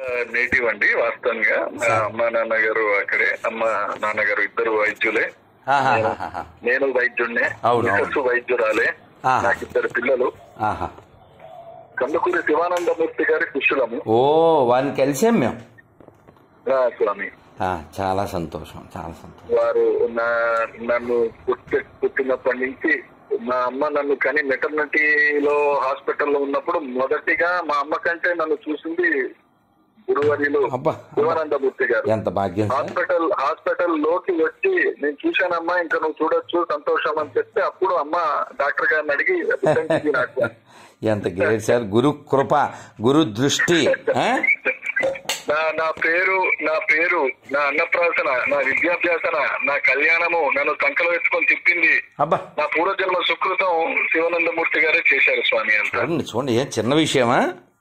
Native అండి వాస్తవంగా మా అమ్మ నాన్నగారు అక్కడే అమ్మ నాన్నగారు ఇద్దరు వైద్యులే ఆహాహాహా. నేను వైద్యుడినే అవును, అవును. మిస్సెస్ వైద్యురాలే ఆహా. నాకు ఇద్దరు పిల్లలు ఆహా. కందుకూరి శివానందమూర్తి గారి శిష్యులము ఓ వారిని కలిసాం మేము ఆ, స్వామి ఆ, చాలా సంతోషం చాలా సంతోషం వారు నా నన్ను పుట్టి పుట్టినప్పటి నుంచి మా అమ్మ నన్ను కానీ మెటర్నిటీలో హాస్పిటల్లో ఉన్నప్పుడు మొదటిగా మా అమ్మ కంటే నన్ను చూసింది గురువర్యులు అబ్బా. శివానందమూర్తి గారు ఎంత భాగ్యం సార్ హాస్పిటల్ హాస్పిటల్ లోకి వచ్చి నేను చూశానమ్మా ఇంకా నువ్వు చూడొచ్చు సంతోషం అని చెప్తే అప్పుడు అమ్మ డాక్టర్ గారిని అడిగి "అభిషేకించి నాకు ఎంత గ్రేట్ సార్ గురు కృప గురు దృష్టి ఆ? నా నా పేరు నా పేరు నా అన్నప్రాసన నా విద్యాభ్యాసన నా కళ్యాణము నన్ను కంకలో ఎత్తుకొని తిప్పింది అబ్బా నా పూర్వజన్మ సుకృతం శివానందమూర్తి గారే చేశారు స్వామి అంతా చూడండి చూడండి ఏం చిన్న విషయమా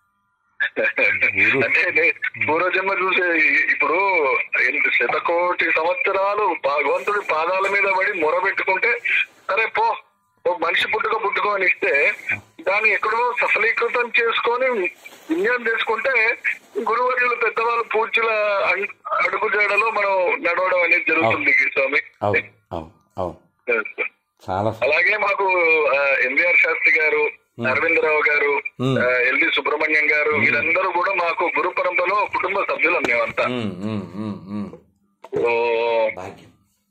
అంటే నే- పూర్వజన్మ చూసే ఇప్పుడు ఎన్ని శతకోటి సంవత్సరాలు భగవంతుడి పాదాల మీద పడి మొరబెట్టుకుంటే సరే పో ఓ మనిషి పుట్టుక పుట్టుకో అని ఇస్తే దాన్ని ఎక్కడో సఫలీకృతం చేసుకొని వినియోగం చేసుకుంటే గురువర్యులు పెద్దవాళ్ళు పూర్చుల అం- అడుగు జాడలో మనం నడవడం అనేది జరుగుతుంది స్వామి అవును అవును అవును చాలా సం- అలాగే మాకు ఎన్విఆర్ శాస్త్రి గారు అరవిందరావు గారు మ్మ్. ఆ, ఎల్వి సుబ్రహ్మణ్యం గారు వీరందరూ కూడా మాకు గురు పరంపరలో కుటుంబ సభ్యులం మేమంతా ఉమ్, ఉమ్, ఉమ్, ఉమ్. ఓ, భాగ్యం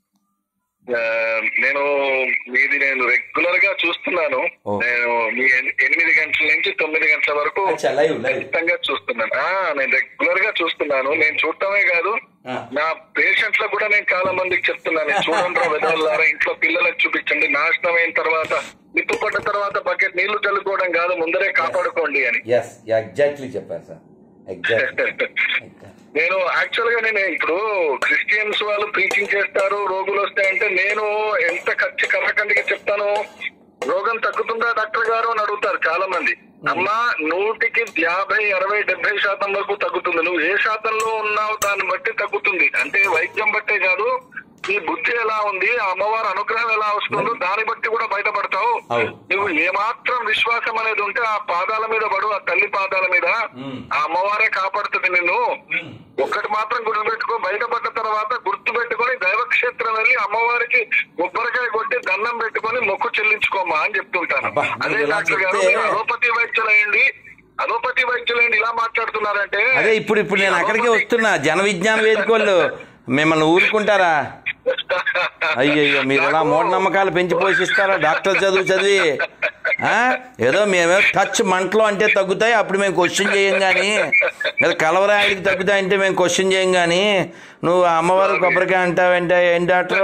ఆ, నేను మీది నేను రెగ్యులర్ గా చూస్తున్నాను ఓ. నేను మీ ఎన్- ఎనిమిది గంటల నుంచి తొమ్మిది గంటల వరకు అచ్చా, లైవ్ లైవ్ ఖచ్చితంగా చూస్తున్నాను ఆ నేను రెగ్యులర్ గా చూస్తున్నాను నేను చూడటమే కాదు ఆ. నా పేషెంట్స్ కూడా నేను చాలా మందికి చెప్తున్నాను చూడండి వెదవల్లారా ఇంట్లో పిల్లలకు చూపించండి నాశనం అయిన తర్వాత నిప్పు పడ్డ తర్వాత బకెట్ నీళ్లు చల్లుకోవడం కాదు ముందరే కాపాడుకోండి అని ఎస్ ఎగ్జాక్ట్లీ చెప్పారు సార్ ఎగ్జాక్ట్లీ నేను యాక్చువల్ గా నేను ఇప్పుడు క్రిస్టియన్స్ వాళ్ళు ప్రీచింగ్ చేస్తారు రోగులు వస్తాయంటే నేను ఎంత ఖర్చు కర్రకండిగా చెప్తాను రోగం తగ్గుతుందా డాక్టర్ గారు అని అడుగుతారు చాలా మంది అమ్మా నూటికి యాభై అరవై డెబ్బై శాతం వరకు తగ్గుతుంది నువ్వు ఏ శాతంలో ఉన్నావు దాన్ని బట్టి తగ్గుతుంది అంటే వైద్యం బట్టే కాదు నీ బుద్ధి ఎలా ఉంది ఆ అమ్మవారి అనుగ్రహం ఎలా వస్తుందో దాన్ని బట్టి కూడా బయటపడతావు అవును. నువ్వు ఏమాత్రం విశ్వాసం అనేది ఉంటే ఆ పాదాల మీద పడు ఆ తల్లి పాదాల మీద మ్మ్. ఆ అమ్మవారే కాపాడుతుంది నిన్ను ఒక్కటి మాత్రం గుర్తుపెట్టుకో బయటపడ్డ తర్వాత గుర్తు పెట్టుకొని దైవక్షేత్రం వెళ్ళి అమ్మవారికి కొబ్బరికాయ కొట్టి దండం పెట్టుకొని మొక్కు చెల్లించుకోమా అని చెప్తుంటాను అబ్బా, అదే మీరు ఇలా డాక్టర్ గారు చెప్తే- మీరు అలోపతి వైద్యులయ్యండి అలోపతి వైద్యులైండి ఇలా మాట్లాడుతున్నారంటే అదే ఇప్పుడు ఇప్పుడు నేను అక్కడికే వస్తున్నా జన విజ్ఞాన వేదిక వాళ్ళు మిమ్మల్ని ఊరుకుంటారా అయ్యయ్యో మీరు ఎలా మూఢనమ్మకాలు పెంచి పోషిస్తారా డాక్టర్ చదువు చదివి ఆ? ఏదో మేమే టచ్ మంటలో అంటే తగ్గుతాయి అప్పుడు మేము క్వశ్చన్ చేయం కానీ లేదా కలవరాయికి తగ్గుతాయి అంటే మేము క్వశ్చన్ చేయం కానీ నువ్వు అమ్మవారు కొబ్బరికాయ అంటావంటే ఏం డాక్టర్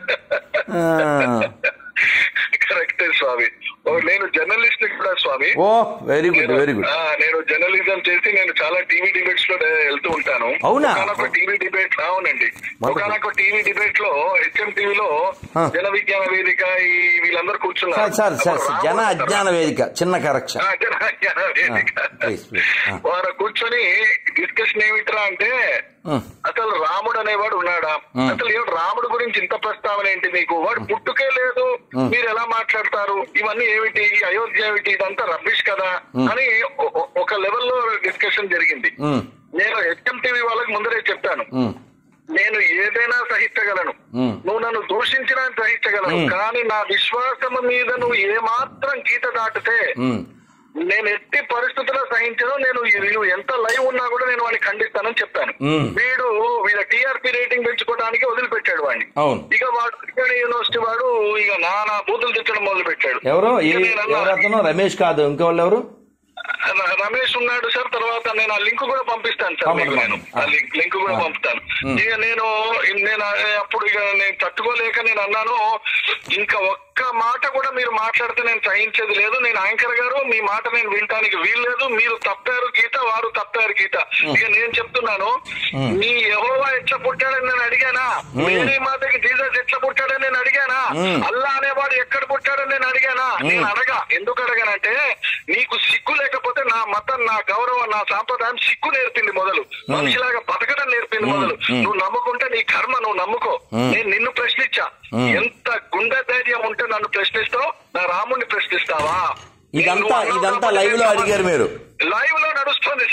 కరెక్టే స్వామి ఓ, నేను జర్నలిస్ట్ కూడా స్వామి ఓ వెరీ గుడ్ వెరీ గుడ్ ఆ, నేను జర్నలిజం చేసి నేను చాలా టీవీ డిబేట్స్ లో వెళ్తూ ఉంటాను అవునా? ఒకనొక టీవీ డిబేట్ అవునండి మొదటి. ఒకనొక టీవీ డిబేట్ లో హెచ్ఎం టీవీలో ఆ. జన విజ్ఞాన వేదిక ఈ వీళ్ళందరూ సార్ కూర్చున్నారు సార్ సార్ అప్పుడు జన రాముడు అజ్ఞాన వేదిక చిన్న కరెక్షన్ ఆ, జన విజ్ఞాన వేదిక ప్లీజ్ ప్లీజ్ వారు కూర్చొని డిస్కషన్ ఏమిట్రా అంటే అసలు రాముడు అనేవాడు ఉన్నాడా మ్. అసలు ఏమిటి రాముడు గురించి ఇంత ప్రస్తావన ఏంటి మీకు వాడు పుట్టుకే లేదు మీరు ఎలా మాట్లాడతారు ఇవన్నీ ఏమిటి ఈ అయోధ్య ఏమిటి ఇదంతా రబ్బిష్ కదా అని ఒ- ఒ- ఒక లెవెల్లో డిస్కషన్ జరిగింది నేను హెచ్ఎం టీవీ వాళ్ళకి ముందరే చెప్పాను నేను ఏదైనా సహించగలను మ్. నువ్వు నన్ను దూషించినా సహించగలను మ్. కానీ నా విశ్వాసము మీద నువ్వు ఏమాత్రం గీత దాటితే నేను ఎట్టి పరిస్థితుల్లో సహించను నేను నువ్వు ఎంత లైవ్ ఉన్నా కూడా నేను వాడిని ఖండిస్తానని చెప్పాను మ్మ్. వీడు వీళ్ళ టీఆర్పీ రేటింగ్ పెంచుకోవడానికి వదిలిపెట్టాడు వాడిని అవును ఇక వాడు ఉస్మానియా యూనివర్సిటీ వాడు ఇక నానా బూతులు తెచ్చడం మొదలు పెట్టాడు ఎవరు ఈ- ఇక నేను అన్నా, ఎవరు అతను రమేష్ కాదు ఇంకెవాళ్ళు ఎవరు ర- రమేష్ ఉన్నాడు సార్ తర్వాత నేను ఆ లింక్ కూడా పంపిస్తాను సార్ మీకు నేను ఆ లింక్ లింక్ కూడా పంపుతాను ఇక నేను నేను అప్పుడు ఇక నేను తట్టుకోలేక నేను అన్నాను ఇంకా ఒక్క మాట కూడా మీరు మాట్లాడితే నేను సహించేది లేదు నేను యాంకర్ గారు మీ మాట నేను వినటానికి వీల్లేదు మీరు తప్పారు గీత వారు తప్పారు గీత ఇక నేను చెప్తున్నాను మీ యహోవా ఎట్లా పుట్టాడని నేను అడిగానా మేరీ మాతకి జీసస్ ఎట్లా పుట్టాడని నేను అడిగానా అల్లా అనేవాడు ఎక్కడ పుట్టాడని నేను అడిగానా నేను అడగా ఎందుకు అడగానంటే నీకు సిగ్గు లేకపోతే నా మతం నా గౌరవం నా సాంప్రదాయం సిగ్గు నేర్పింది మొదలు మనిషిలాగా బతకడం నేర్పింది మొదలు నువ్వు నమ్ముకుంటే నీ కర్మ నువ్వు నమ్ముకో నేను నిన్ను ప్రశ్నించా ఎంత గుండె ధైర్యం ఉంటే నన్ను ప్రశ్నిస్తావు నా రాముడిని ప్రశ్నిస్తావా ఇదంతా నువ్వు అన్నావు ఇదంతా కాబట్టి లైవ్ లో నేను అడిగారు మీరు లైవ్ లో నడుస్తుంది సార్ అదే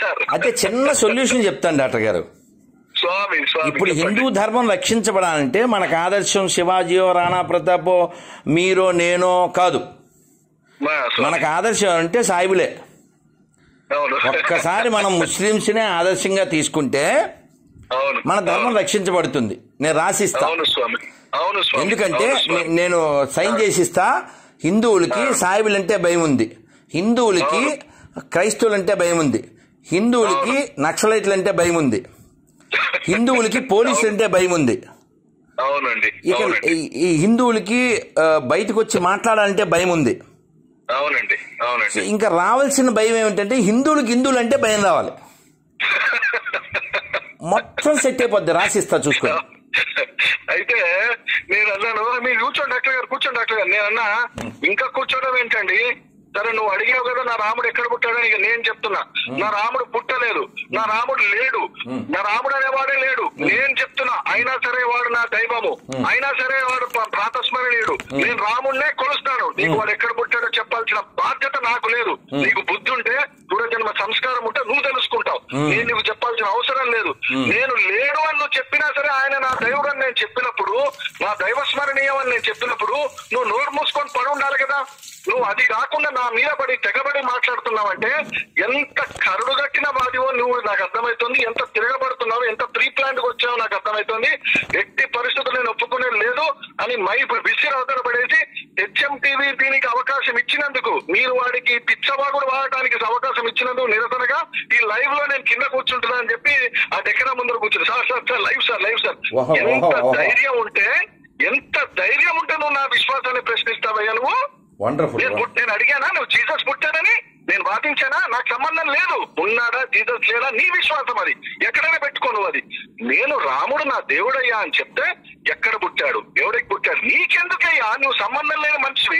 అయితే చిన్న సొల్యూషన్ చెప్తాను డాక్టర్ గారు స్వామి స్వామి ఇప్పుడు చెప్పండి. హిందూ ధర్మం రక్షించబడాలంటే మనకు ఆదర్శం శివాజీయో రాణా ప్రతాపో మీరో నేనో కాదు మా స్వామి. మనకు ఆదర్శం అంటే సాయిబులే అవును ఒక్కసారి మనం ముస్లింస్నే ఆదర్శంగా తీసుకుంటే అవును మన ధర్మం రక్షించబడుతుంది నేను రాసిస్తా అవును స్వామి అవును స్వామి ఎందుకంటే అవును స్వామి. నే- నేను సైన్ చేసిస్తా హిందువులకి సాయిబులంటే భయం ఉంది హిందువులకి క్రైస్తవులంటే భయం ఉంది హిందువులకి నక్సలైట్లు అంటే భయం ఉంది హిందువులకి పోలీసులు అంటే భయం ఉంది అవునండి ఇక అవునండి ఈ- ఈ హిందువులకి ఆ, బయటకు వచ్చి మాట్లాడాలంటే భయం ఉంది అవునండి అవునండి ఇంకా రావాల్సిన భయం ఏమిటంటే హిందువులకి హిందువులు అంటే భయం రావాలి మొత్తం సెట్ అయిపోద్ది రాసిస్తా చూసుకో అయితే నేను అన్నాను మీరు కూర్చోండి డాక్టర్ గారు కూర్చోండి డాక్టర్ గారు నేను అన్నా ఇంకా కూర్చోవడం ఏంటండి సరే నువ్వు అడిగావు కదా నా రాముడు ఎక్కడ పుట్టాడని ఇక నేను చెప్తున్నా నా రాముడు పుట్టలేదు నా రాముడు లేడు నా రాముడు అనేవాడే లేడు నేను చెప్తున్నా అయినా సరే వాడు నా దైవము అయినా సరే వాడు ప్ర- ప్రాతస్మరణీయుడు నేను రాముడినే కొలుస్తాను నీకు వాడు ఎక్కడ పుట్టాడో చెప్పాల్సిన బాధ్యత నాకు లేదు నీకు బుద్ధి ఉంటే పూర్వజన్మ సంస్కారం ఉంటే నువ్వు తెలుసుకుంటావు నేను నీకు చెప్పాల్సిన అవసరం లేదు నేను లేడు అని నువ్వు చెప్పినా సరే ఆయన నా దైవుడు అని నేను చెప్పినప్పుడు నా దైవ స్మరణీయం అని నేను చెప్పినప్పుడు నువ్వు నోరు మూసుకొని పడి ఉండాలి కదా నువ్వు అది కాకుండా నా మీద పడి తెగబడి మాట్లాడుతున్నావంటే ఎంత కరుడుగట్టిన వాదివో నువ్వు నాకు అర్థమవుతుంది ఎంత తిరగబడుతున్నావు ఎంత ప్రీ ప్లాన్ వచ్చావో నాకు అర్థమవుతుంది ఎట్టి పరిస్థితులు నేను ఒప్పుకునేది లేదు అని మై ఇప్పుడు విసిరి అవతల పడేసి హెచ్ఎం టీవీ దీనికి అవకాశం ఇచ్చినందుకు మీరు వాడికి పిచ్చవాగుడు వాడటానికి అవకాశం ఇచ్చినందుకు నిరసనగా ఈ లైవ్ లో నేను కింద కూర్చుంటున్నా అని చెప్పి ఆ దగ్గర ముందర కూర్చుంది sir sir sir live sir live sir ఓహో, ఓహో, ఎంత ఓహో. ధైర్యం ఉంటే ఎంత ధైర్యం ఉంటే నువ్వు నా విశ్వాసాన్ని ప్రశ్నిస్తావయ్యా నువ్వు వండర్ఫుల్ నేను పుట్- నేను అడిగానా నువ్వు జీసస్ పుట్టాడని నేను వాదించానా నాకు సంబంధం లేదు ఉన్నాడా జీసస్ లేడా నీ విశ్వాసం అది ఎక్కడైనా పెట్టుకో నువ్వు అది నేను రాముడు నా దేవుడయ్యా అని చెప్తే ఎక్కడ పుట్టాడు ఎవడికి పుట్టాడు నీకెందుకయ్యా నువ్వు సంబంధం లేని మనిషివి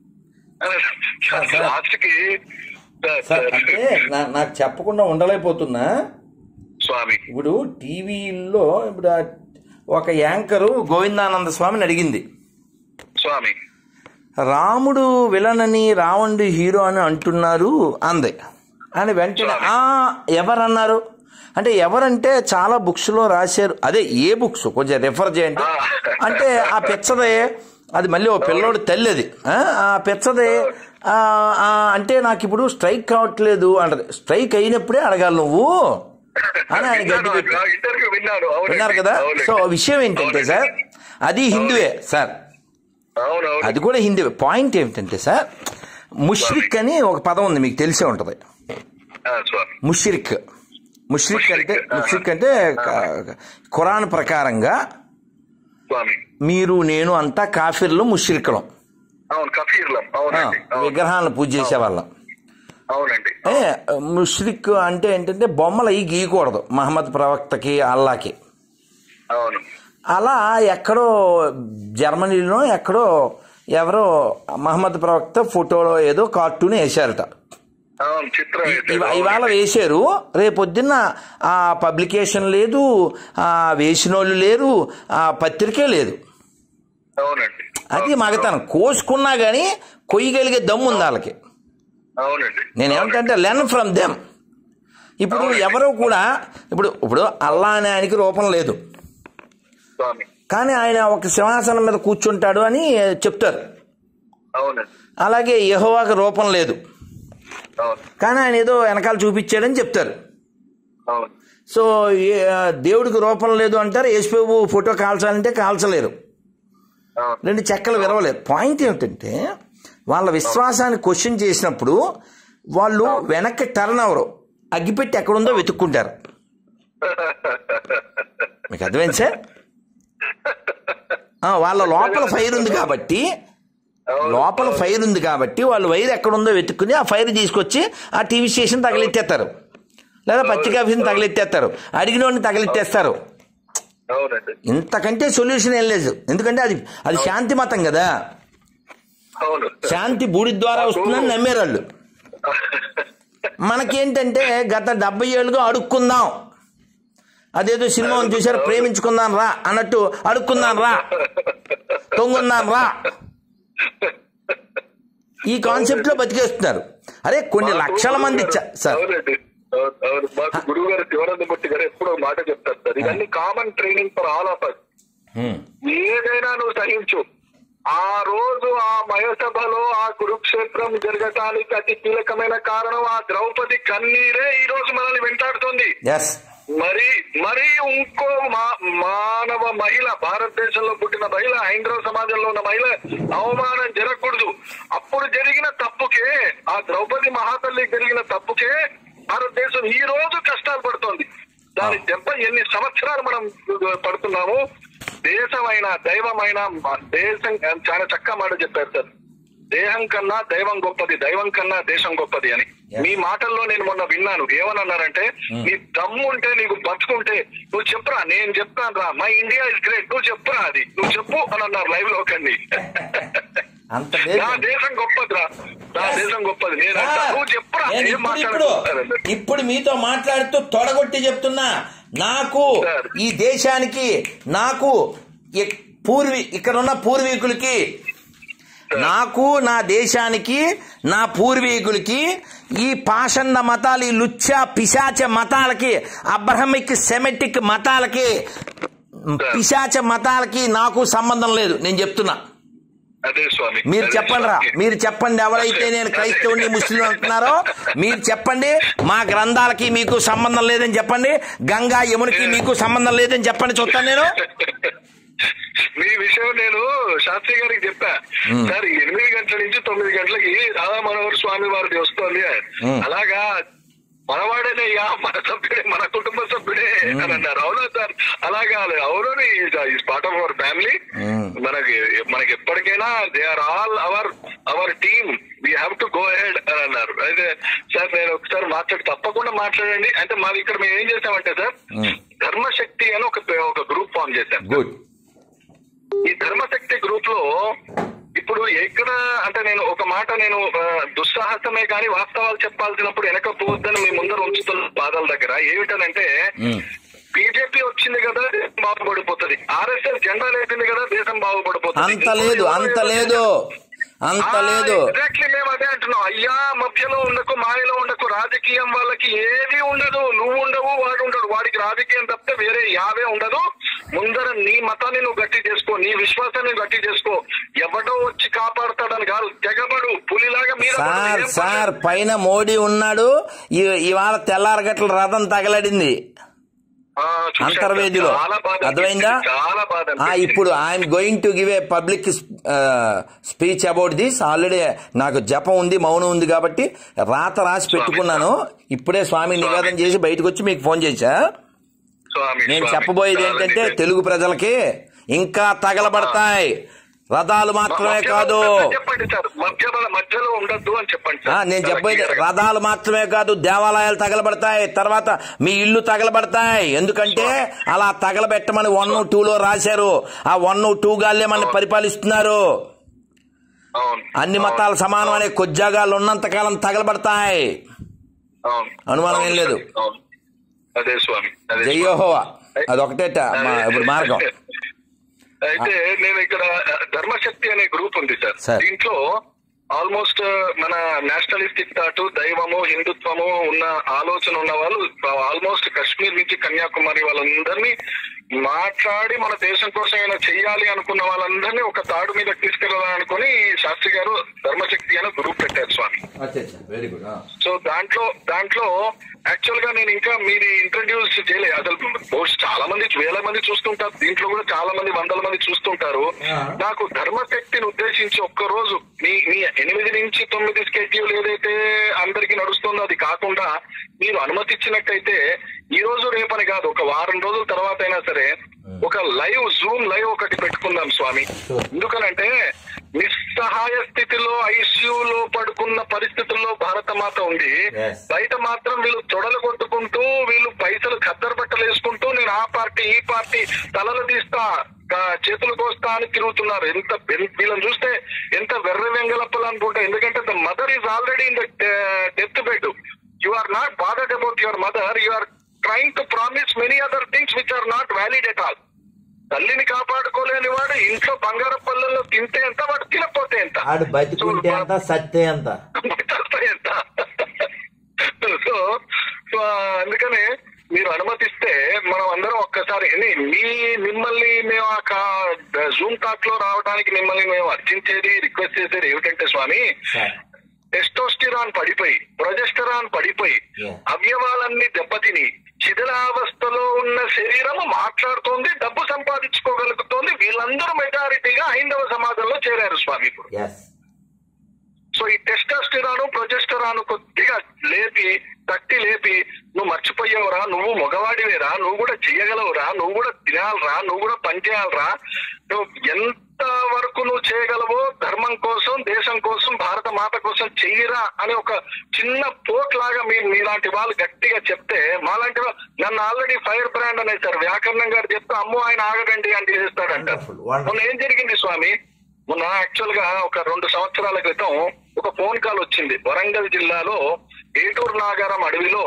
సార్, సార్. లాస్ట్కి సార్ అంటే నా- నాకు చెప్పకుండా ఉండలేకపోతున్నా స్వామి ఇప్పుడు టీవీల్లో ఇప్పుడు ఆ ఒక యాంకరు గోవిందానంద స్వామిని అడిగింది స్వామి రాముడు విలన్ అని రావణుడు హీరో అని అంటున్నారు అంది అని వెంటనే ఆ ఎవరన్నారు అంటే ఎవరంటే చాలా బుక్స్లో రాశారు అదే ఏ బుక్స్ కొంచెం రెఫర్ చేయండి అంటే ఆ పిచ్చదే అది మళ్ళీ ఓ పిల్లోడు తల్లి అది ఆ, ఆ పిచ్చదే ఆ, ఆ, అంటే నాకు ఇప్పుడు స్ట్రైక్ కావట్లేదు అంటది స్ట్రైక్ అయినప్పుడే అడగాలి నువ్వు అని ఆయన గడ్డి పెట్టి ఇంటర్వ్యూ విన్నాను అవునండి. విన్నారు కదా అవునండి. సో విషయం ఏంటంటే సార్ అది హిందువే సార్ అవునవును అది కూడా హిందీ పాయింట్ ఏమిటంటే సార్ ముష్రిక్ అని ఒక పదం ఉంది మీకు తెలిసే ఉంటుంది ఆ, స్వామి ముష్రిక్ ముష్రిక్ అంటే ముష్రిక్, ముష్రిక్ అంటే క- ఖురాన్ ప్రకారంగా స్వామి మీరు నేను అంతా కాఫీర్లు ముష్రికులం అవును కఫీర్లం ఆ, అవునండి అవును. విగ్రహాలను పూజ చేసేవాళ్ళం అవునండి ఏ ముష్రిక్ అంటే ఏంటంటే బొమ్మలు అవి గీయకూడదు మహమ్మద్ ప్రవక్తకి అల్లాకి అవును అలా ఎక్కడో జర్మనీలో ఎక్కడో ఎవరో మహమ్మద్ ప్రవక్త ఫోటోలో ఏదో కార్టూన్ వేశారట అవును చిత్రం అయితే. ఇవ- ఇవాళ వేశారు రేపొద్దున్న ఆ పబ్లికేషన్ లేదు ఆ వేసినోళ్ళు లేరు ఆ పత్రికే లేదు అవునండి అది మగతనం కోసుకున్నా గానీ కొయ్యగలిగే దమ్ము ఉంది వాళ్ళకి అవునండి నేను ఏమంటే లెర్న్ ఫ్రమ్ దెమ్ ఇప్పుడు ఎవరో కూడా ఇప్పుడు ఇప్పుడు అల్లా అనే ఆయనకి రూపం లేదు స్వామి కానీ ఆయన ఒక సింహాసనం మీద కూర్చుంటాడు అని చెప్తారు అవునండి అలాగే యెహోవాకి రూపం లేదు అవును కానీ ఆయన ఏదో వెనకాల చూపించాడని చెప్తారు అవును సో ఏ- దేవుడికి రూపం లేదు అంటారు యేసుబాబు ఫోటో కాల్చాలంటే కాల్చలేరు అవును రెండు చెక్కలు విరవలేరు పాయింట్ ఏమిటంటే వాళ్ళ విశ్వాసాన్ని క్వశ్చన్ చేసినప్పుడు వాళ్ళు వెనక్కి టర్న్ అవరు అగ్గిపెట్టి ఎక్కడుందో వెతుక్కుంటారు మీకు అర్థమైంది సార్ ఆ, వాళ్ళ లోపల ఫైర్ ఉంది కాబట్టి లోపల ఫైర్ ఉంది కాబట్టి వాళ్ళు వైర్ ఎక్కడుందో వెతుక్కుని ఆ ఫైర్ తీసుకొచ్చి ఆ టీవీ స్టేషన్ తగిలెట్టేస్తారు లేదా పత్రికా ఆఫీస్ని తగిలెట్టేస్తారు అడిగిన వాడిని తగిలెట్టేస్తారు అవునండి ఇంతకంటే సొల్యూషన్ ఏం లేదు ఎందుకంటే అది అది శాంతి మతం కదా అవును శాంతి బూడి ద్వారా వస్తుందని నమ్మారు వాళ్ళు మనకేంటంటే గత డెబ్బై ఏళ్ళుగా అడుక్కుందాం అదేదో సినిమా ఉంది చూసారు ప్రేమించుకుందాం రా అన్నట్టు అడుక్కుందాం రా తొంగుందాం రా ఈ కాన్సెప్ట్ లో బతికేస్తున్నారు అరే కొన్ని లక్షల మంది చ- సార్ అవునండి అవును, అవును. మాకు గురువు గారు శివనందమూర్తి గారు ఎప్పుడో మాట చెప్తారు సార్ ఇవన్నీ common training for all of us um, ఏదైనా నువ్వు సహించు ఆ రోజు ఆ మయసభలో ఆ కురుక్షేత్రం జరగటానికి అతి కీలకమైన కారణం ఆ ద్రౌపది కన్నీరే ఈ రోజు మనల్ని వెంటాడుతుంది ఎస్ మరి మరి ఇంకో మా- మానవ మహిళ భారతదేశంలో పుట్టిన మహిళ హైందవ సమాజంలో ఉన్న మహిళ అవమానం జరగకూడదు అప్పుడు జరిగిన తప్పుకే ఆ ద్రౌపది మహాతల్లి జరిగిన తప్పుకే భారతదేశం ఈ రోజు కష్టాలు పడుతోంది దాని దెబ్బ ఎన్ని సంవత్సరాలు మనం పడుతున్నాము దేశమైన దైవమైన మ- దేశం చాలా చక్కగా మాట చెప్పారు సార్ దేహం కన్నా దైవం గొప్పది దైవం కన్నా దేశం గొప్పది అని Yes. మీ మాటల్లో నేను మొన్న విన్నాను ఏమన్నారంటే నీ దమ్ము ఉంటే నీకు బతుకుంటే నువ్వు చెప్పురా నేను చెప్తాను రా మై ఇండియా ఇస్ గ్రేట్ నువ్వు చెప్పురా అది నువ్వు చెప్పు అని అన్నారు లైవ్ లో కండి అంత లేదు నా దేశం గొప్పదిరా నా Yes. దేశం గొప్పది నేను సార్, అంటా, నువ్వు చెప్పురా నేను ఏం ఇప్పుడు ఇప్పుడు మాట్లాడుతున్నారు ఇప్పుడు మీతో మాట్లాడుతూ తొడగొట్టి చెప్తున్నా నాకు సార్. ఈ దేశానికి నాకు ఇక్- పూర్వీ ఇక్కడ ఉన్న పూర్వీకులకి నాకు నా దేశానికి నా పూర్వీకులకి ఈ పాషండ మతాలు ఈ లుచ్చ పిశాచ మతాలకి అబ్రహమిక్ సెమెటిక్ మతాలకి పిశాచ మతాలకి నాకు సంబంధం లేదు నేను చెప్తున్నా అదే స్వామి మీరు అదే చెప్పండి రా స్వామి. మీరు చెప్పండి ఎవరైతే నేను క్రైస్తవుని ముస్లిం అంటున్నారో మీరు చెప్పండి మా గ్రంథాలకి మీకు సంబంధం లేదని చెప్పండి గంగా యమునికి మీకు సంబంధం లేదని చెప్పండి చూస్తాను నేను మీ విషయం నేను శాస్త్రి గారికి చెప్పా సార్ ఎనిమిది గంటల నుంచి తొమ్మిది గంటలకి రాధా మనోహర్ స్వామి వారిది వస్తుంది మ్. అలాగా మనవాడేనయ్యా మన సభ్యుడే మన కుటుంబ సభ్యుడే అని అన్నారు అవునా సార్ అలాగా అవును is part of our family మ్. మనకి మనకి ఎప్పటికైనా they are all our our team we have to go ahead అని అన్నారు అయితే సార్ నేను ఒకసారి మాట్లాడి తప్పకుండా మాట్లాడండి అంటే మాది ఇక్కడ మేము ఏం చేసామంటే సార్ మ్. ధర్మశక్తి అని ఒక ఒక గ్రూప్ ఫామ్ చేశాం గుడ్ ఈ ధర్మశక్తి గ్రూప్ లో ఇప్పుడు ఎక్కడ అంటే నేను ఒక మాట నేను ఆ, దుస్సాహసమే కానీ వాస్తవాలు చెప్పాల్సినప్పుడు వెనక పోవద్దని మీ ముందర ఉంచుతున్న బాధల దగ్గర ఏమిటనంటే మ్. బీజేపీ వచ్చింది కదా దేశం బాగుపడిపోతుంది ఆర్ఎస్ఎస్ జెండా లేపింది కదా దేశం బాగుపడిపోతుంది అంత లేదు అంత లేదు అంత లేదు ఎగ్జాక్ట్లీ మేము అదే అంటున్నాం అయ్యా మధ్యలో ఉండకు మాయలో ఉండకు రాజకీయం వాళ్ళకి ఏది ఉండదు నువ్వు ఉండవు వాడు ఉండడు వాడికి రాజకీయం తప్పితే వేరే యావే ఉండదు ముందర నీ మతాన్ని నువ్వు గట్టి చేసుకో నీ విశ్వాసాన్ని గట్టి చేసుకో ఎవడో వచ్చి కాపాడుతాడని కాదు తెగబడు పులిలాగా మీద పడు. సార్ ఏం సార్ పైన మోడీ ఉన్నాడు ఈ- ఇవాళ తెల్లారగట్ల రథం తగలడింది ఆ, చూశాను. అంతర్వేదిలో చాలా బాధ అర్థమైందా అనిపించింది. చాలా బాధ ఆ, అనిపించింది. ఇప్పుడు I'm going to give a public speech about this already నాకు జపం ఉంది మౌనం ఉంది కాబట్టి రాత రాసి పెట్టుకున్నాను ఇప్పుడే స్వామి నివేదన చేసి బయటకు వచ్చి మీకు ఫోన్ చేశా స్వామి, నేను స్వామి. చెప్పబోయేది చాలా ఏంటంటే నిజం. తెలుగు ప్రజలకి ఇంకా తగలబడతాయి రథాలు మాత్రమే మధ్యలో కాదు ఉండొద్దు చెప్పండి సార్ మధ్యలో మధ్యలో ఉండద్దు అని చెప్పండి ఆ, సార్ నేను చాలా చెప్పేది clear గా. రథాలు మాత్రమే కాదు దేవాలయాలు తగలబడతాయి తర్వాత మీ ఇల్లు తగలబడతాయి ఎందుకంటే అలా తగలబెట్టమని వన్ టూలో రాశారు ఆ వన్ టూ గాల్లే మన పరిపాలిస్తున్నారు అవును అన్ని అవును. మతాలు సమానం అనే కొజ్జాగాలు ఉన్నంత కాలం తగలబడతాయి అవును. అనుమానం అవును ఏం లేదు. సార్, అవును. అదే స్వామి అదే స్వామి. జయ్యోహోవా అదొకటే మా ఇప్పుడు మార్గం అయితే నేను ఇక్కడ ఆ, ధర్మశక్తి అనే గ్రూప్ ఉంది సార్ సార్. దీంట్లో ఆల్మోస్ట్ మన నేషనలిస్టిక్ థాట్ దైవము హిందుత్వము ఉన్న ఆలోచన ఉన్న వాళ్ళు ఆల్మోస్ట్ కాశ్మీర్ నుంచి కన్యాకుమారి వాళ్ళందరినీ మాట్లాడి మన దేశం కోసం ఏమైనా చెయ్యాలి అనుకున్న వాళ్ళందరినీ ఒక తాడు మీద తీసుకెళ్లాలనుకుని శాస్త్రి గారు ధర్మశక్తి అనే గ్రూప్ పెట్టారు స్వామి వెరీ గుడ్ సో దాంట్లో దాంట్లో యాక్చువల్ గా నేను ఇంకా మీరు ఇంట్రడ్యూస్ చేయలేదు అసలు పోస్ట్ చాలా మంది వేల మంది చూస్తుంటారు దీంట్లో కూడా చాలా మంది వందల మంది చూస్తుంటారు Yeah. నాకు ధర్మశక్తిని ఉద్దేశించి ఒక్క రోజు మీ మీ ఎనిమిది నుంచి తొమ్మిది స్కెడ్యూల్ ఏదైతే అందరికి నడుస్తుందో అది కాకుండా మీరు అనుమతి ఇచ్చినట్టయితే ఈ రోజు రేపని కాదు ఒక వారం రోజుల తర్వాత అయినా సరే ఒక లైవ్ జూమ్ లైవ్ ఒకటి పెట్టుకుందాం స్వామి Sure. ఎందుకనంటే నిస్సహాయ స్థితిలో ఐసీయూలో పడుకున్న పరిస్థితుల్లో భారత మాత ఉంది Yes. బయట మాత్రం వీళ్ళు తొడలు కొట్టుకుంటూ వీళ్ళు పైసలు ఖద్దరు బట్టలు వేసుకుంటూ నేను ఆ పార్టీ ఈ పార్టీ తలలు తీస్తా ఆ, చేతులు కోస్తా అని తిరుగుతున్నారు ఎంత ఎన్- వీళ్ళని చూస్తే ఎంత వెర్ర వెంగలప్పలు అనుకుంటా ఎందుకంటే the mother is already in the death bed you are not bothered about your mother you are trying to promise many other things which are not valid at all తల్లిని కాపాడుకోలేని వాడు ఇంట్లో బంగారం పళ్ళల్లో తింటే ఎంత వాడు తినపోతే ఎంత ఆడు బతికుంటే ఎంత సత్తే ఎంత ఎంత సో సో అందుకనే మీరు అనుమతిస్తే మనం అందరం ఒక్కసారి ని- మీ మిమ్మల్ని మేము ఆ జూమ్ టాక్ లో రావడానికి మిమ్మల్ని మేము అర్జించేది రిక్వెస్ట్ చేసేది ఏమిటంటే స్వామి సార్ టెస్టోస్టిరాన్ పడిపోయి ప్రొజెస్టరాన్ పడిపోయి Yeah. అవయవాలన్నీ దెబ్బతిని శిథిలావస్థలో ఉన్న శరీరం మాట్లాడుతోంది డబ్బు సంపాదించుకోగలుగుతోంది వీళ్ళందరూ మెజారిటీగా హైందవ సమాజంలో చేరారు స్వామి ఇప్పుడు ఎస్ సో ఈ టెస్టాస్టిరాను ప్రొజెస్టరాను కొద్దిగా లేపి తట్టి లేపి నువ్వు మర్చిపోయావురా నువ్వు మగవాడివేరా నువ్వు కూడా చేయగలవురా నువ్వు కూడా తినాలరా నువ్వు కూడా పని చేయాలరా నువ్వు ఎంత వరకు నువ్వు చేయగలవో ధర్మం కోసం దేశం కోసం భారత మాత కోసం చెయ్యరా అని ఒక చిన్న పోట్ లాగా మీ మీలాంటి వాళ్ళు గట్టిగా చెప్తే మాలాంటి వా- నన్ను ఆల్రెడీ ఫైర్ బ్రాండ్ అనేసారు వ్యాకరణం గారు చెప్తే అమ్మో ఆయన ఆగడండి అని చేస్తాడంటారు Wonderful, wonderful. మొన్న ఏం జరిగింది స్వామి మొన్న యాక్చువల్ గా ఒక రెండు సంవత్సరాల క్రితం ఒక ఫోన్ కాల్ వచ్చింది వరంగల్ జిల్లాలో ఏటూరు నాగారం అడవిలో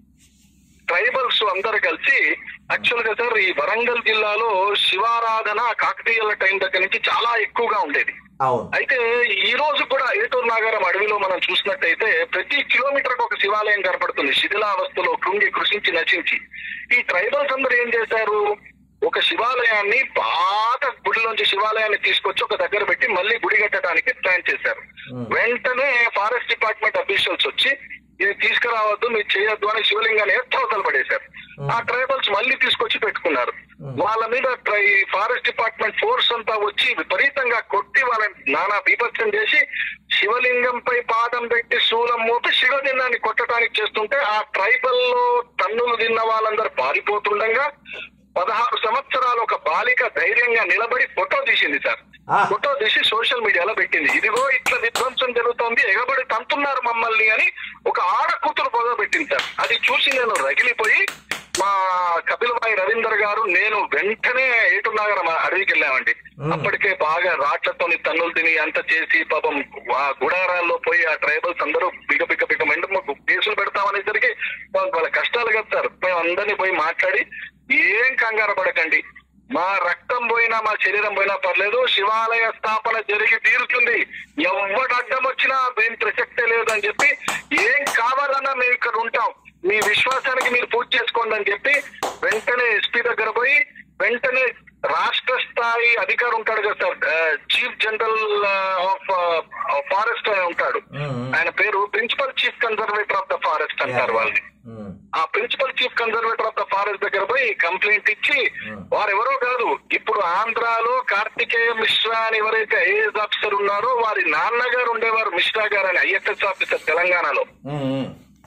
ట్రైబల్స్ అందరు కలిసి యాక్చువల్ గా సార్ ఈ వరంగల్ జిల్లాలో శివారాధన కాకతీయుల టైం దగ్గర నుంచి చాలా ఎక్కువగా ఉండేది అవును అయితే ఈ రోజు కూడా ఏటూరు నాగారం అడవిలో మనం చూసినట్టయితే ప్రతి కిలోమీటర్ ఒక శివాలయం కనపడుతుంది శిథిలావస్థలో కృంగి కృషించి నశించి ఈ ట్రైబల్స్ అందరూ ఏం చేశారు ఒక శివాలయాన్ని పాత గుడిలోంచి శివాలయాన్ని తీసుకొచ్చి ఒక దగ్గర పెట్టి మళ్ళీ గుడి కట్టడానికి ప్లాన్ చేశారు Hmm. వెంటనే ఫారెస్ట్ డిపార్ట్మెంట్ అఫీషియల్స్ వచ్చి ఇది తీసుకురావద్దు మీరు చేయొద్దు అని శివలింగాన్ని ఎత్తవతలు పడేశారు ఆ ట్రైబల్స్ మళ్ళీ తీసుకొచ్చి పెట్టుకున్నారు వాళ్ళ మీద ట్రై ఫారెస్ట్ డిపార్ట్మెంట్ ఫోర్స్ అంతా వచ్చి విపరీతంగా కొట్టి వాళ్ళని నానా బీభత్సం చేసి శివలింగంపై పాదం పెట్టి శూలం మోపి శివలింగాన్ని కొట్టడానికి చేస్తుంటే ఆ ట్రైబల్ లో తన్నులు తిన్న వాళ్ళందరూ పారిపోతుండగా పదహారు సంవత్సరాలు ఒక బాలిక ధైర్యంగా నిలబడి ఫోటో తీసింది సార్ ఆ. ఫోటో తీసి సోషల్ మీడియాలో పెట్టింది ఇదిగో ఇట్లా విధ్వంసం జరుగుతోంది ఎగబడి తంతున్నారు మమ్మల్ని అని ఒక ఆడ కూతురు పొగ పెట్టింది సార్ అది చూసి నేను రగిలిపోయి మా కపిలబాయి రవీందర్ గారు నేను వెంటనే ఏటునగరం అడవికి వెళ్ళామండి అప్పటికే బాగా రాట్లతోని తన్నులు తిని అంత చేసి పాపం ఆ గుడారాల్లో పోయి ఆ ట్రైబల్స్ అందరూ బిగ బిగ బిగ మెండు మాకు కేసులు పెడతామనేసరికి వాళ్ళ వాళ్ళ కష్టాలు కదా సార్ మేము అందరినీ పోయి మాట్లాడి ఏం కంగారు పడకండి మా రక్తం పోయినా మా శరీరం పోయినా పర్లేదు శివాలయ స్థాపన జరిగి తీరుతుంది ఎవడు అడ్డం వచ్చినా దీని ప్రసక్తే లేదు అని చెప్పి ఏం కావాలన్నా మేము ఇక్కడ ఉంటాం మీ విశ్వాసానికి మీరు పూజ చేసుకోండి అని చెప్పి వెంటనే ఎస్పీ దగ్గర పోయి వెంటనే రాష్ట్ర స్థాయి అధికారి ఉంటాడు కదా sir chief general of forest అని ఉంటాడు Mm. ఆయన పేరు principal chief conservator of the forest అంటారు వాళ్ళని ఉమ్. ఆ principal chief conservator of the forest దగ్గర పోయి కంప్లైంట్ ఇచ్చి వారెవరో కాదు ఇప్పుడు ఆంధ్రాలో కార్తికేయ మిశ్రా అని ఎవరైతే ఐఏఎస్ ఆఫీసర్ ఉన్నారో వారి నాన్నగారు ఉండేవారు మిశ్రా గారు అని ఐఎఫ్ఎస్ ఆఫీసర్ తెలంగాణలో ఉమ్, ఉమ్.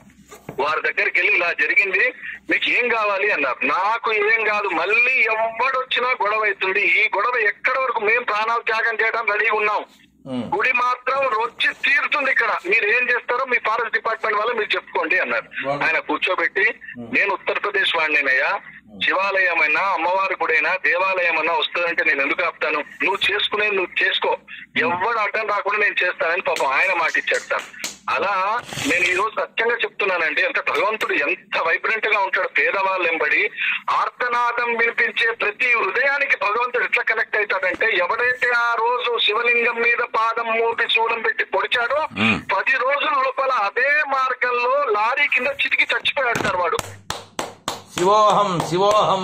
వారి దగ్గరికి వెళ్ళి ఇలా జరిగింది మీకు ఏం కావాలి అన్నారు నాకు ఏం కాదు మళ్ళీ ఎవడొచ్చినా గొడవ అవుతుంది ఈ గొడవ ఎక్కడి వరకు మేము ప్రాణాలు త్యాగం చేయడం రెడీగా ఉన్నాం ఉమ్. గుడి మాత్రం వచ్చి తీరుతుంది ఇక్కడ మీరు ఏం చేస్తారో మీ ఫారెస్ట్ డిపార్ట్మెంట్ వాళ్ళు మీరు చెప్పుకోండి అన్నారు బాగుంది. ఆయన కూర్చోబెట్టి నేను ఉత్తరప్రదేశ్ వాడినేనయ్యా శివాలయం అయినా అమ్మవారి గుడైనా దేవాలయం అన్నా వస్తుందంటే నేను ఎందుకు ఆపుతాను నువ్వు చేసుకునే నువ్వు చేసుకో ఎవడు అడ్డం రాకుండా నేను చేస్తానని పాపం ఆయన మాట ఇచ్చాడు సార్ అలా నేను ఈ రోజు సత్యంగా చెప్తున్నానండి ఎంత భగవంతుడు ఎంత వైబ్రెంట్ గా ఉంటాడు పేదవాళ్ళు ఎంబడి ఆర్తనాదం వినిపించే ప్రతి హృదయానికి భగవంతుడు ఎట్లా కనెక్ట్ అవుతాడంటే ఎవడైతే ఆ రోజు శివలింగం మీద పాదం మోపి చూడం పెట్టి పొడిచాడో మ్మ్. పది రోజుల లోపల అదే మార్గంలో లారీ కింద చితికి చచ్చిపోయాడు సార్ వాడు శివోహం శివోహం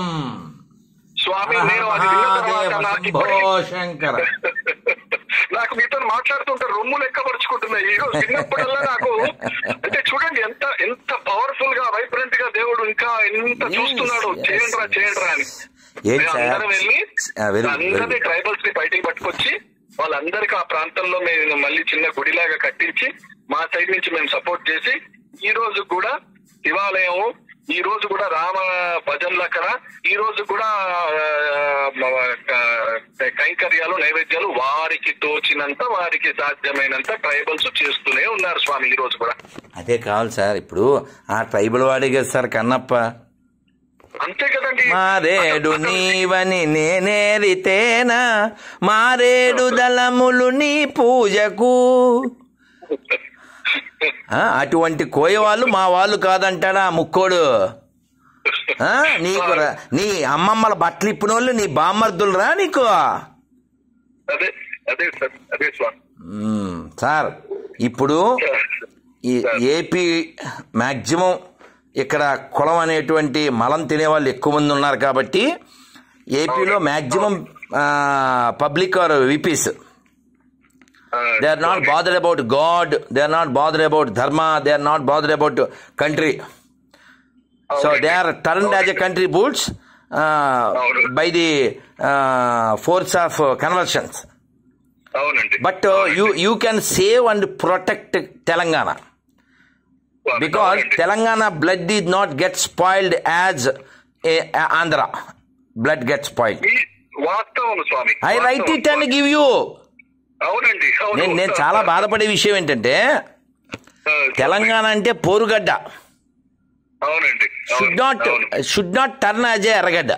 స్వామి నేను అది విన్న తర్వాత మహాదేవ నాకు శంభో ఇప్పటికీ శంకర నాకు మీతో మాట్లాడుతుంటే రొమ్ము లెక్కపరుచుకుంటున్నాయి ఈ రోజు చిన్నప్పుడల్లా నాకు అంటే చూడండి ఎంత ఎంత పవర్ఫుల్ గా వైబ్రెంట్ గా దేవుడు ఇంకా ఎంత Yes, చూస్తున్నాడు yes, చేయండి రా చేయండి రా అని ఏం మేము సార్? అందరం వెళ్ళి ఆ, very good, అందరినీ very good. ట్రైబల్స్ ని బయటికి పట్టుకొచ్చి వాళ్ళందరికీ ఆ ప్రాంతంలో మేము మళ్ళీ చిన్న గుడిలాగా కట్టించి మా సైడ్ నుంచి మేము సపోర్ట్ చేసి ఈ రోజు కూడా శివాలయం ఈ రోజు కూడా రామ భజనలు అక్కడ ఈ రోజు కూడా ఆ, ఆ, కైంకర్యాలు నైవేద్యాలు వారికి తోచినంత వారికి సాధ్యమైనంత ట్రైబల్స్ చేస్తూనే ఉన్నారు స్వామి ఈ రోజు కూడా అదే కావాలి సార్ ఇప్పుడు ఆ ట్రైబల్ వాడే కదా సార్ కన్నప్ప అంతే కదండి మారేడు నీవని నేనేరితేనా మారేడు దళములు నీ పూజకు ఆ, అటువంటి కోయ వాళ్ళు మా వాళ్ళు కాదంటాడా ముక్కోడు ఆ, నీకు రా- నీ అమ్మమ్మల బట్టలు ఇప్పినోళ్ళు నీ బామ్మర్దులు రా నీకు అదే అదే సార్ అదే స్వామి మ్మ్. సార్ ఇప్పుడు ఈ ఏపీ మ్యాక్సిమం ఇక్కడ కులం అనేటువంటి మలం తినేవాళ్ళు ఎక్కువ మంది ఉన్నారు కాబట్టి ఏపీలో మ్యాక్సిమం పబ్లిక్ ఆర్ విపీస్ ఆ, they are not bother about god they are not bother about dharma they are not bother about country so they are turned as a country boots by the force of conversions అవునండి but you you can save and protect Telangana Swami, because అవునండి. Telangana blood is not get spoiled as Andhra blood get spoiled ఈ వాస్తవం Swami I right వాస్తవం, it and Swami. Give you అవునండి అవును. నేను నేను చాలా బాధపడే విషయం ఏంటంటే ఆ, తెలంగాణ అంటే పోరుగడ్డ అవునండి షుడ్ అవును, నాట్ అవును. Should not turn as a Erragadda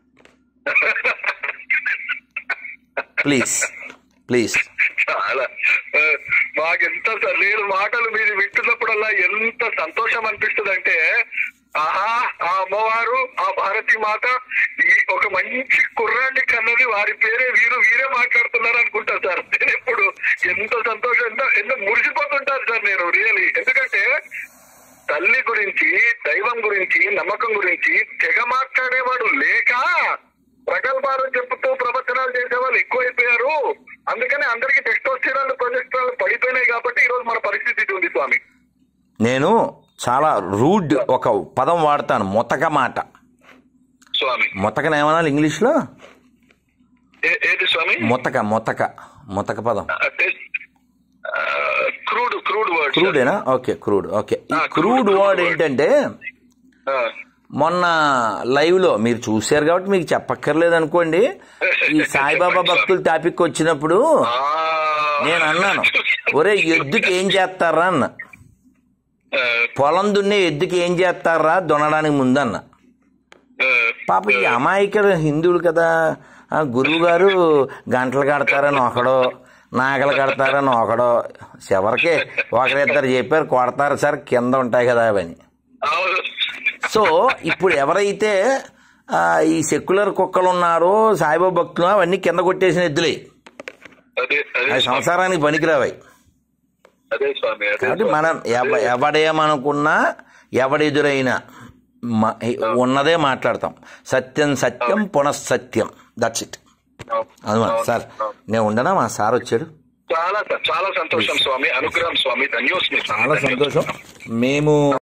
please please చాలా ఆ, మాకెంత స- నేను మాటలు మీరు వింటున్నప్పుడల్లా ఎంత సంతోషం అనిపిస్తుంది అంటే ఆహా ఆ అమ్మవారు ఆ భారతి మాత ఈ ఒక మంచి కుర్రాన్ని కన్నది వారి పేరే వీరు వీరే మాట్లాడుతున్నారు అనుకుంటా సార్ నేను ఎప్పుడు ఎంత సంతోషం ఎంత ఎంత మురిసిపోతుంటాను సార్ నేను రియలీ ఎందుకంటే తల్లి గురించి దైవం గురించి నమ్మకం గురించి తెగ మాట్లాడేవాడు లేక ప్రగల్భాలు చెప్పుతూ ప్రవచనాలు చేసేవాళ్ళు ఎక్కువైపోయారు అందుకని అందరికి టెస్టోస్టిరాలు ప్రొజెస్ట్రాలు పడిపోయినాయి కాబట్టి ఈ రోజు మన పరిస్థితి ఇది ఉంది స్వామి నేను చాలా రూడ్ ఒక పదం వాడతాను మొతక మాట స్వామి మొతకన ఏమనాలి ఇంగ్లీష్లో ఏ- ఏది స్వామి మొతక మొతక మొతక పదం క్రూడ్ క్రూడ్ వర్డ్ క్రూడేనా ఓకే క్రూడ్ ఓకే ఈ ఆ, క్రూడ్ crude వర్డ్ word. ఏంటంటే మొన్న లైవ్ లో మీరు చూశారు కాబట్టి మీకు చెప్పక్కర్లేదు అనుకోండి ఈ సాయిబాబా భక్తుల టాపిక్ వచ్చినప్పుడు నేను అన్నాను ఒరే ఎద్దుకి ఏం చేస్తారా అన్న పొలం దున్నే ఎద్దుకి ఏం చేస్తారా దున్నడానికి ముందన్న పాప ఈ అమాయకులు హిందువులు కదా ఆ గురువు గారు గంటలు కడతారని ఒకడో నాగలు కడతారని ఒకడో చివరికి ఒకరిద్దరు చెప్పారు కొడతారు సార్ కింద ఉంటాయి కదా అవని అవును సో ఇప్పుడు ఎవరైతే ఆ, ఈ సెక్యులర్ కుక్కలు ఉన్నారో సాయిబాబా భక్తులు అవన్నీ కింద కొట్టేసిన ఎద్దులే అదే అదే అవి స్వామి. సంసారానికి పనికిరావాయి అదే స్వామి అదే కాబట్టి స్వామి. మనం ఎవ ఎవడేమనుకున్నా ఎవడెదురైనా మ- ఉన్నదే మాట్లాడతాం సత్యం సత్యం పునఃసత్యం దట్స్ ఇట్ అవును. అదమా అవును. సార్ అవును. నేను ఉండనా మా సార్ వచ్చాడు చాలా చాలా సంతోషం స్వామి అనుగ్రహం స్వామి ధన్యోస్మి స్వామి చాలా ధన్యోస్మి. సంతోషం మేము